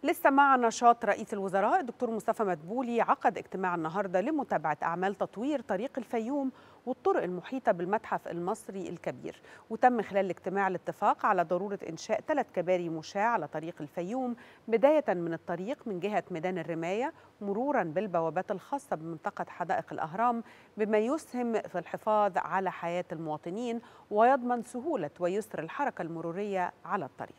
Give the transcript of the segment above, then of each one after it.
لسه مع نشاط رئيس الوزراء الدكتور مصطفى مدبولي عقد اجتماع النهارده لمتابعه اعمال تطوير طريق الفيوم والطرق المحيطه بالمتحف المصري الكبير وتم خلال الاجتماع الاتفاق على ضروره انشاء ثلاث كباري مشاة على طريق الفيوم بدايه من الطريق من جهه ميدان الرمايه مرورا بالبوابات الخاصه بمنطقه حدائق الاهرام بما يسهم في الحفاظ على حياه المواطنين ويضمن سهوله ويسر الحركه المروريه على الطريق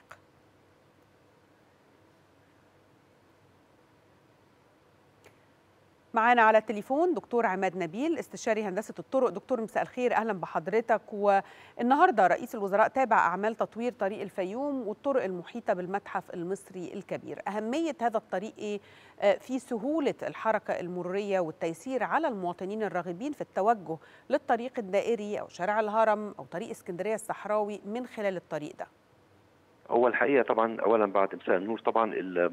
معانا على التليفون دكتور عماد نبيل استشاري هندسه الطرق دكتور مساء الخير اهلا بحضرتك والنهارده رئيس الوزراء تابع اعمال تطوير طريق الفيوم والطرق المحيطه بالمتحف المصري الكبير اهميه هذا الطريق ايه في سهوله الحركه المروريه والتيسير على المواطنين الراغبين في التوجه للطريق الدائري او شارع الهرم او طريق اسكندريه الصحراوي من خلال الطريق ده هو الحقيقه طبعا اولا بعد مساء النور طبعا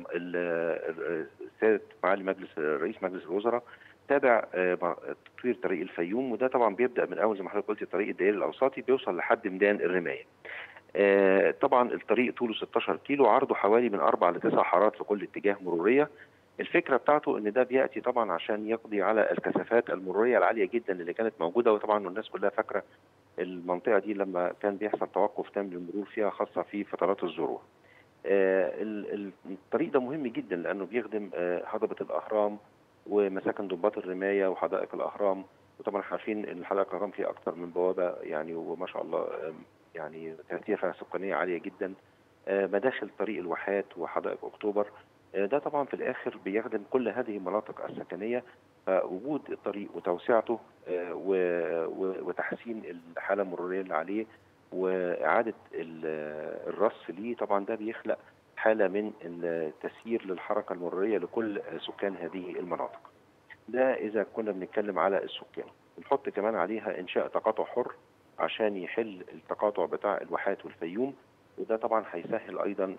سياده معالي مجلس رئيس مجلس الوزراء تابع تطوير طريق الفيوم وده طبعا بيبدا من اول زي ما حضرتك قلت الطريق الدائري الاوسطي بيوصل لحد ميدان الرمايه. طبعا الطريق طوله 16 كيلو عرضه حوالي من اربع لتسع حارات في كل اتجاه مروريه. الفكره بتاعته ان ده بياتي طبعا عشان يقضي على الكثافات المروريه العاليه جدا اللي كانت موجوده وطبعا الناس كلها فاكره المنطقه دي لما كان بيحصل توقف تام للمرور فيها خاصه في فترات الذروه. الطريق ده مهم جدا لانه بيخدم هضبه الاهرام ومساكن ضباط الرمايه وحدائق الاهرام وطبعا عارفين ان حدائق الاهرام فيها اكثر من بوابه يعني وما شاء الله يعني تاثيرها سكانيه عاليه جدا مداخل طريق الواحات وحدائق اكتوبر ده طبعا في الاخر بيخدم كل هذه المناطق السكنيه فوجود الطريق وتوسعته وتحسين الحاله المروريه اللي عليه واعاده الرص ليه طبعا ده بيخلق حاله من التسيير للحركه المروريه لكل سكان هذه المناطق. ده اذا كنا بنتكلم على السكان. بنحط كمان عليها انشاء تقاطع حر عشان يحل التقاطع بتاع الواحات والفيوم وده طبعا هيسهل ايضا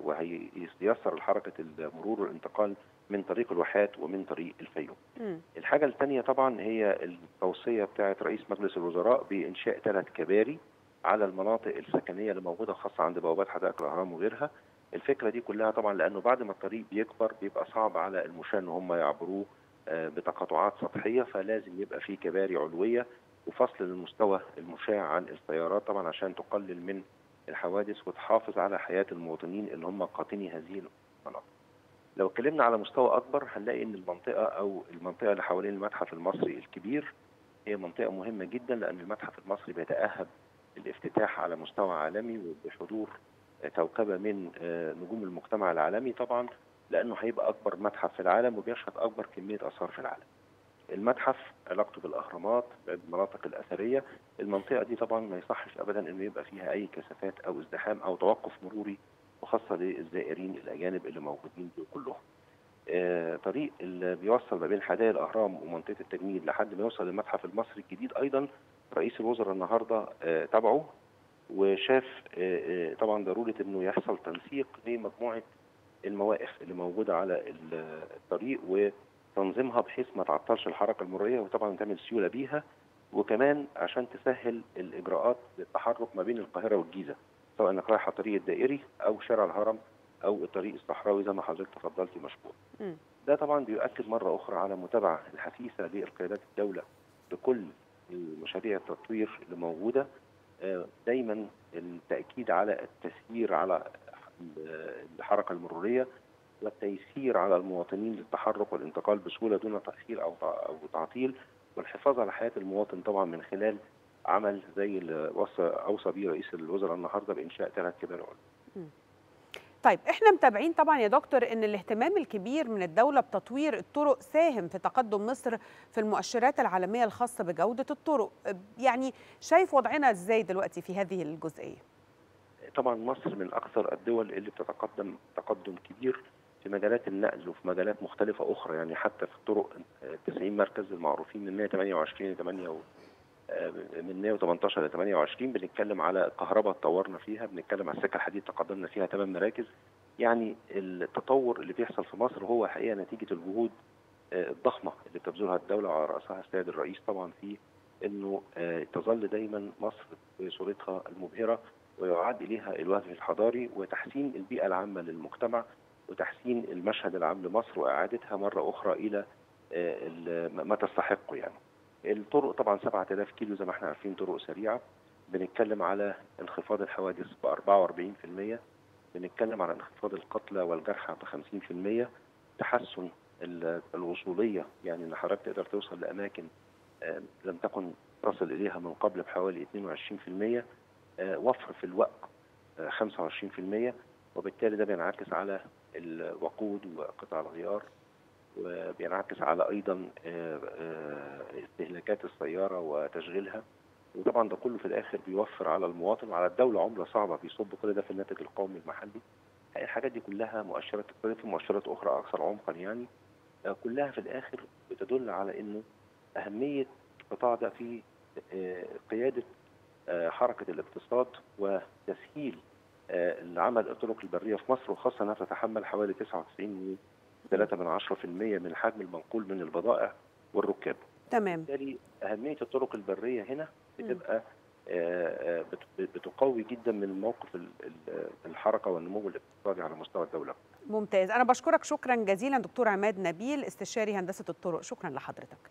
وهييسر حركه المرور والانتقال من طريق الواحات ومن طريق الفيوم. م. الحاجه الثانيه طبعا هي التوصيه بتاعه رئيس مجلس الوزراء بانشاء ثلاث كباري على المناطق السكنيه اللي موجوده خاصه عند بوابات حدائق الاهرام وغيرها. الفكره دي كلها طبعا لانه بعد ما الطريق بيكبر بيبقى صعب على المشاة ان هم يعبروه بتقاطعات سطحيه فلازم يبقى في كباري علويه وفصل للمستوى المشاة عن السيارات طبعا عشان تقلل من الحوادث وتحافظ على حياه المواطنين اللي هم قاطني هذه المناطق. لو اتكلمنا على مستوى اكبر هنلاقي ان المنطقه او المنطقه اللي حوالين المتحف المصري الكبير هي منطقه مهمه جدا لان المتحف المصري بيتاهب الافتتاح على مستوى عالمي وبحضور كوكبه من نجوم المجتمع العالمي طبعا لانه هيبقى اكبر متحف في العالم وبيشهد اكبر كميه اثار في العالم. المتحف علاقته بالاهرامات بالمناطق الاثريه المنطقه دي طبعا ما يصحش ابدا انه يبقى فيها اي كثافات او ازدحام او توقف مروري وخاصه للزائرين الاجانب اللي موجودين دول كلهم. آه طريق اللي بيوصل ما بين حدائق الاهرام ومنطقه التجميل لحد ما يوصل للمتحف المصري الجديد ايضا رئيس الوزراء النهارده آه تابعه وشاف آه طبعا ضروره انه يحصل تنسيق لمجموعه المواقف اللي موجوده على الطريق وتنظيمها بحيث ما تعطلش الحركه المروريه وطبعا تعمل سيوله بيها وكمان عشان تسهل الاجراءات للتحرك ما بين القاهره والجيزه سواء انك رايح على الطريق الدائري او شارع الهرم او الطريق الصحراوي زي ما حضرتك تفضلتي مشكور. ده طبعا بيؤكد مره اخرى على متابعه الحثيثه لقيادات الدوله لكل مشاريع التطوير اللي موجوده دايما التاكيد على التسيير على الحركه المروريه والتيسير على المواطنين للتحرك والانتقال بسهوله دون تاخير او او تعطيل والحفاظ على حياه المواطن طبعا من خلال عمل زي اللي وصى اوصى به رئيس الوزراء النهارده بانشاء ثلاث كبار علوي. طيب احنا متابعين طبعا يا دكتور ان الاهتمام الكبير من الدوله بتطوير الطرق ساهم في تقدم مصر في المؤشرات العالميه الخاصه بجوده الطرق يعني شايف وضعنا ازاي دلوقتي في هذه الجزئيه طبعا مصر من اكثر الدول اللي بتتقدم تقدم كبير في مجالات النقل وفي مجالات مختلفه اخرى يعني حتى في الطرق 90 مركز المعروفين من 128 ل 8 من 118 ل 28 بنتكلم على الكهرباء اتطورنا فيها بنتكلم على السكه الحديد تقدمنا فيها ثمان مراكز يعني التطور اللي بيحصل في مصر هو حقيقه نتيجه الجهود الضخمه اللي بتبذلها الدوله وعلى راسها السيد الرئيس طبعا في انه تظل دايما مصر بصورتها المبهره ويعاد اليها الوجه الحضاري وتحسين البيئه العامه للمجتمع وتحسين المشهد العام لمصر واعادتها مره اخرى الى ما تستحقه يعني. الطرق طبعا 7000 كيلو زي ما احنا عارفين طرق سريعه بنتكلم على انخفاض الحوادث ب 44% بنتكلم على انخفاض القتلى والجرحى ب 50% تحسن الوصوليه يعني ان حضرتك تقدر توصل لاماكن لم تكن تصل اليها من قبل بحوالي 22% وفر في الوقت 25% وبالتالي ده بينعكس على الوقود وقطع الغيار وبينعكس على ايضا استهلاكات السياره وتشغيلها وطبعا ده كله في الاخر بيوفر على المواطن وعلى الدوله عمله صعبه بيصب كل ده في الناتج القومي المحلي الحاجات دي كلها مؤشرات في مؤشرات اخرى اكثر عمقا يعني كلها في الاخر بتدل على انه اهميه القطاع ده في قياده حركه الاقتصاد وتسهيل العمل الطرق البريه في مصر وخاصه انها تتحمل حوالي 99 3 من 10% من الحجم المنقول من البضائع والركاب. تمام. بالتالي اهميه الطرق البريه هنا بتبقى بتقوي جدا من موقف الحركه والنمو الاقتصادي على مستوى الدوله. ممتاز، انا بشكرك شكرا جزيلا دكتور عماد نبيل استشاري هندسه الطرق، شكرا لحضرتك.